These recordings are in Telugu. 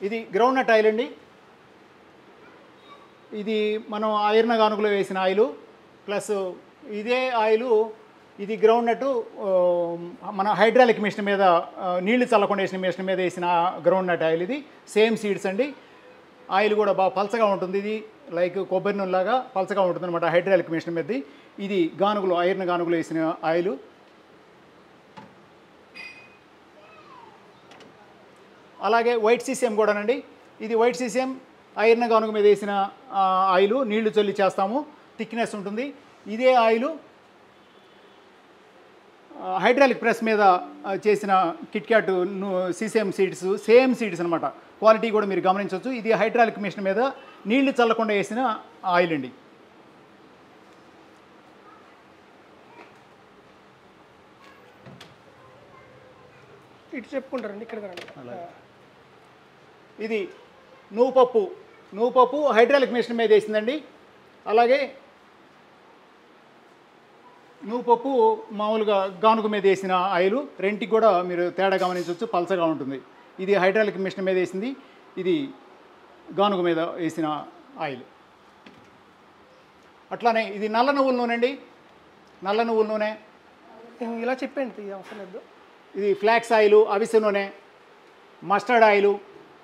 ఇది గ్రౌండ్ నట్ ఆయిల్ అండి ఇది మనం ఐరన్ గానుగులో వేసిన ఆయిల్ ప్లస్ ఇదే ఆయిల్ ఇది గ్రౌండ్ నట్టు ఆ, మన హైడ్రాలిక్ మిషన్ మీద ఆ, నీళ్లు చల్లకుండా వేసిన మిషన్ మీద వేసిన గ్రౌండ్ నట్ ఆయిల్ ఇది సేమ్ సీడ్స్ అండి ఆయిల్ కూడా బాగా పలచగా ఉంటుంది ఇది లైక్ కొబ్బరి నూనెలాగా పలచగా ఉంటుంది అనమాట హైడ్రాలిక్ మిషన్ మీదది ఇది గానుగులో ఐరన్ గానుగులో వేసిన ఆయిల్ అలాగే వైట్ సీసీఎం కూడానండి ఇది వైట్ సీసీఎం ఐరన్ గానుగ మీద వేసిన ఆ, ఆయిల్ నీళ్లు చల్లి చేస్తాము థిక్నెస్ ఉంటుంది ఇదే ఆయిల్ హైడ్రాలిక్ ప్రెస్ మీద ఆ, చేసిన కిట్ క్యాట్ సీసీఎం సీడ్స్ సేమ్ సీడ్స్ అనమాట క్వాలిటీ కూడా మీరు గమనించవచ్చు ఇది హైడ్రాలిక్ మిషన్ మీద నీళ్లు చల్లకుండా వేసిన ఆయిల్ అండి ఇటు చెప్పుకుంటారండి ఇక్కడ రండి ఇది నువ్వు పప్పు నువ్వు పప్పు హైడ్రాలిక్ మిషన్ మీద వేసిందండి అలాగే నువ్వు పప్పు మామూలుగా గానుగ మీద వేసిన ఆయిల్ రెంటికి కూడా మీరు తేడా గమనించవచ్చు పలసగా ఉంటుంది ఇది హైడ్రాలిక్ మిషన్ మీద వేసింది ఇది గానుగ మీద వేసిన ఆయిల్ అట్లానే ఇది నల్ల నువ్వుల నూనె అండి నల్ల నువ్వుల నూనె నేను ఇలా చెప్పండి ఇది అవసరం లేదు ఇది ఫ్లాక్స్ ఆయిల్ అవిసె నూనె మస్టర్డ్ ఆయిల్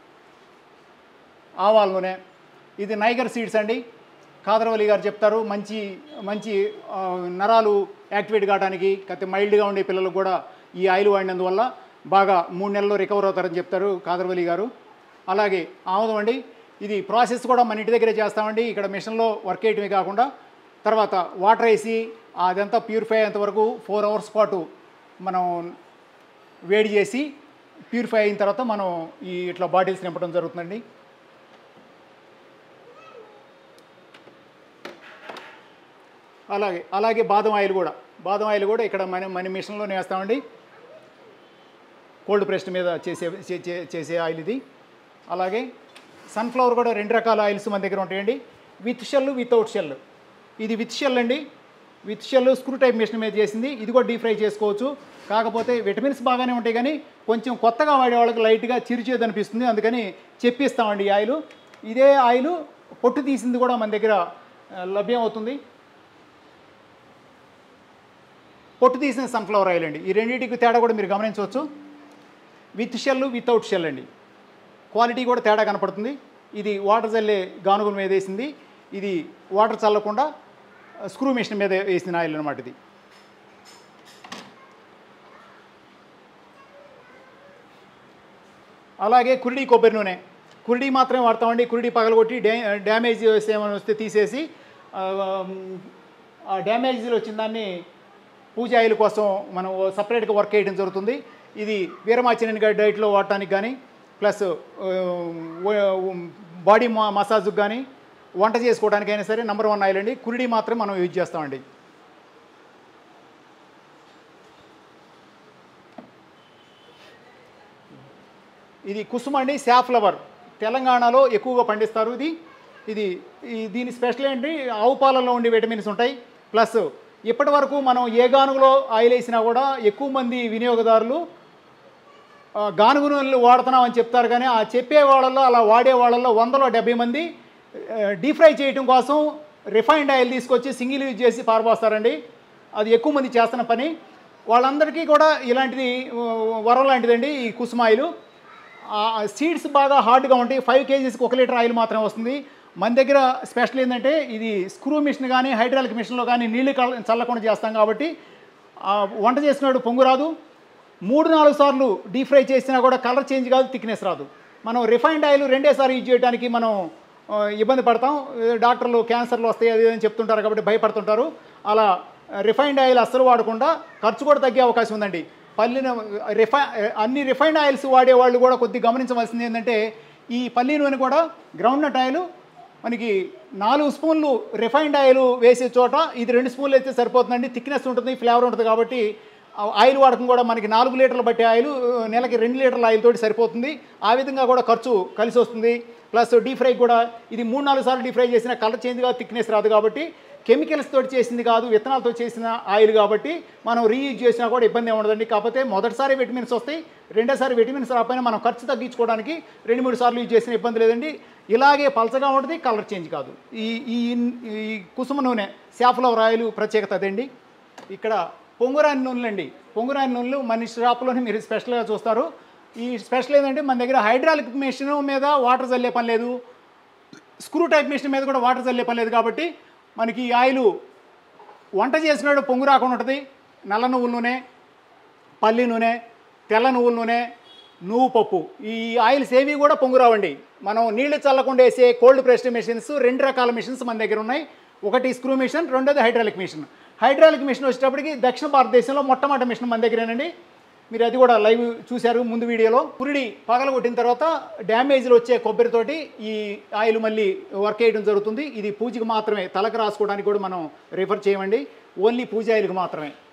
ఆవాల నూనె ఇది నైగర్ సీడ్స్ అండి కాదరవల్లి గారు చెప్తారు మంచి మంచి ఆ, నరాలు యాక్టివేట్ కావడానికి కాకపోతే మైల్డ్గా ఉండే పిల్లలకు కూడా ఈ ఆయిల్ వాడినందువల్ల బాగా మూడు నెలల్లో రికవర్ అవుతారని చెప్తారు కాదరవల్లి గారు అలాగే ఆముదం అండి ఇది ప్రాసెస్ కూడా మన ఇంటి దగ్గరే చేస్తామండి ఇక్కడ మిషన్లో వర్క్ చేయటమే కాకుండా తర్వాత వాటర్ వేసి అదంతా ప్యూరిఫై అయ్యేంత వరకు ఫోర్ అవర్స్ పాటు మనం వేడి చేసి ప్యూరిఫై అయిన తర్వాత మనం ఈ ఇట్లా బాటిల్స్ నింపడం జరుగుతుందండి అలాగే అలాగే బాదం ఆయిల్ కూడా బాదం ఆయిల్ కూడా ఇక్కడ మన మన మిషన్లోనే వేస్తామండి కోల్డ్ ప్రెస్ట్ మీద చేసే చే- చే- చేసే ఆయిల్ ఇది అలాగే సన్ఫ్లవర్ కూడా రెండు రకాల ఆయిల్స్ మన దగ్గర ఉంటాయండి విత్ షెల్ వితౌట్ షెల్ ఇది విత్ షెల్ అండి with shell screw type machine మీద చేసింది ఇది కూడా డీప్ ఫ్రై చేసుకోవచ్చు కాకపోతే విటమిన్స్ బాగానే ఉంటాయి కానీ కొంచెం కొత్తగా వాడే వాళ్ళకి లైట్గా చిరుచేది అనిపిస్తుంది అందుకని చెప్పిస్తామండి ఈ ఆయిల్ ఇదే ఆయిల్ పొట్టు తీసింది కూడా మన దగ్గర ఆ, లభ్యం అవుతుంది పొట్టు తీసిన సన్ఫ్లవర్ ఆయిల్ అండి ఈ రెండింటికి తేడా కూడా మీరు గమనించవచ్చు విత్ షెల్ వితౌట్ షెల్ అండి క్వాలిటీ కూడా తేడా కనపడుతుంది ఇది వాటర్ చల్లే గానుగుల మీద వేసింది ఇది వాటర్ చల్లకుండా స్క్రూ మిషన్ మీద వేసిన ఆయిల్ అనమాట ఇది అలాగే కురిడి కొబ్బరి నూనె కురిడి మాత్రమే వాడతామండి కురిడి పగలగొట్టి డ్యా డ్యామేజ్ ఏమైనా వస్తే తీసేసి ఆ, ఆ డ్యామేజ్లు వచ్చిన దాన్ని పూజ ఆయిల్ కోసం మనం సపరేట్గా వర్క్ చేయడం జరుగుతుంది ఇది వీరమాచినేని గారి డైట్లో వాడటానికి కానీ ప్లస్ బాడీ మా మసాజ్కి కానీ వంట చేసుకోవడానికైనా సరే నెంబర్ వన్ ఆయిల్ అండి కురిడి మాత్రం మనం యూజ్ చేస్తామండి ఇది కుసుమ అండి శాఫ్లవర్ తెలంగాణలో ఎక్కువగా పండిస్తారు ఇది ఇది ఈ దీని స్పెషల్ ఏంటి ఆవు పాలలో ఉండే విటమిన్స్ ఉంటాయి ప్లస్ ఇప్పటి వరకు మనం ఏ గానుగులో ఆయిల్ వేసినా కూడా ఎక్కువ మంది వినియోగదారులు ఆ, గానుగు నూనెలు వాడుతున్నాం అని చెప్తారు కానీ ఆ చెప్పే వాళ్ళల్లో అలా వాడే వాళ్ళల్లో వందలో డెబ్బై మంది డీప్ ఫ్రై చేయడం కోసం రిఫైన్డ్ ఆయిల్ తీసుకొచ్చి సింగిల్ యూజ్ చేసి పారబోస్తారండి అది ఎక్కువ మంది చేస్తున్న పని వాళ్ళందరికీ కూడా ఇలాంటిది ఆ, వరం లాంటిదండి ఈ కుసుమ ఆయిల్ సీడ్స్ బాగా హార్డ్గా ఉంటాయి ఫైవ్ కేజీస్కి ఒక లీటర్ ఆయిల్ మాత్రమే వస్తుంది మన దగ్గర స్పెషల్ ఏంటంటే ఇది స్క్రూ మిషన్ కానీ హైడ్రాలిక్ మిషన్లో కానీ నీళ్లు కల- చల్లకుండా చేస్తాం కాబట్టి ఆ, వంట చేసినాడు పొంగు రాదు మూడు నాలుగు సార్లు డీప్ ఫ్రై చేసినా కూడా కలర్ చేంజ్ కాదు థిక్నెస్ రాదు మనం రిఫైన్డ్ ఆయిల్ రెండేసారి యూజ్ చేయడానికి మనం ఆ, ఇబ్బంది పడతాం ఏ, డాక్టర్లు క్యాన్సర్లు వస్తాయి అది ఇది అని చెప్తుంటారు కాబట్టి భయపడుతుంటారు అలా రిఫైన్డ్ ఆయిల్ అస్సలు వాడకుండా ఖర్చు కూడా తగ్గే అవకాశం ఉందండి పల్లిన రిఫై అన్ని రిఫైన్డ్ ఆయిల్స్ వాడే వాళ్ళు కూడా కొద్దిగా గమనించవలసింది ఏంటంటే ఈ పల్లి నూనె కూడా గ్రౌండ్ నట్ ఆయిల్ మనకి నాలుగు స్పూన్లు రిఫైన్డ్ ఆయిల్ వేసే చోట ఇది రెండు స్పూన్లు అయితే సరిపోతుందండి థిక్నెస్ ఉంటుంది ఫ్లేవర్ ఉంటుంది కాబట్టి ఆ ఆయిల్ వాడకం కూడా మనకి నాలుగు లీటర్లు బట్టే ఆయిల్ నెలకి రెండు లీటర్ల ఆయిల్ తోటి సరిపోతుంది ఆ విధంగా కూడా ఖర్చు కలిసి వస్తుంది ప్లస్ డీప్ ఫ్రై కూడా ఇది మూడు నాలుగు సార్లు డీప్ ఫ్రై చేసిన కలర్ చేంజ్ కాదు థిక్నెస్ రాదు కాబట్టి కెమికల్స్ తోటి చేసింది కాదు విత్తనాలతో చేసిన ఆయిల్ కాబట్టి మనం రీయూజ్ చేసినా కూడా ఇబ్బంది ఏమి ఉండదండి కాకపోతే మొదటిసారి విటమిన్స్ వస్తాయి రెండోసారి విటమిన్స్ రాకపోయినా మనం ఖర్చు తగ్గించుకోవడానికి రెండు మూడు సార్లు యూజ్ చేసిన ఇబ్బంది లేదండి ఇలాగే పలచగా ఉంటుంది కలర్ చేంజ్ కాదు ఈ ఈ ఈ కుసుమ నూనె శాఫ్లవర్ ఆయిల్ ప్రత్యేకత అదండి ఇక్కడ పొంగురాని నూనెలు అండి పొంగురాని నూనెలు మన షాప్లోనే మీరు స్పెషల్గా చూస్తారు ఈ స్పెషల్ ఏంటంటే మన దగ్గర హైడ్రాలిక్ మెషిన్ మీద వాటర్ చల్లే పని లేదు స్క్రూ టైప్ మిషన్ మీద కూడా వాటర్ చల్లే పని లేదు కాబట్టి మనకి ఈ ఆయిల్ వంట చేసినాడు పొంగు రాకుండా ఉంటుంది నల్ల నువ్వుల నూనె పల్లి నూనె తెల్ల నువ్వుల నూనె నువ్వు పప్పు ఈ ఆయిల్స్ ఏవి కూడా పొంగు రావండి మనం నీళ్లు చల్లకుండా వేసే కోల్డ్ ప్రెస్డ్ మెషిన్స్ రెండు రకాల మిషన్స్ మన దగ్గర ఉన్నాయి ఒకటి స్క్రూ మిషన్ రెండోది హైడ్రాలిక్ మిషన్ హైడ్రాలిక్ మిషన్ వచ్చేటప్పటికి దక్షిణ భారతదేశంలో మొట్టమొదటి మిషన్ మన దగ్గరేనండి మీరు అది కూడా లైవ్ చూశారు ముందు వీడియోలో పురిడి పగల కొట్టిన తర్వాత డ్యామేజ్లు వచ్చే కొబ్బరితోటి ఈ ఆయిల్ మళ్ళీ వర్క్ చేయడం జరుగుతుంది ఇది పూజకి మాత్రమే తలకు రాసుకోవడానికి కూడా మనం రిఫర్ చేయమండి ఓన్లీ పూజ ఆయిల్కి మాత్రమే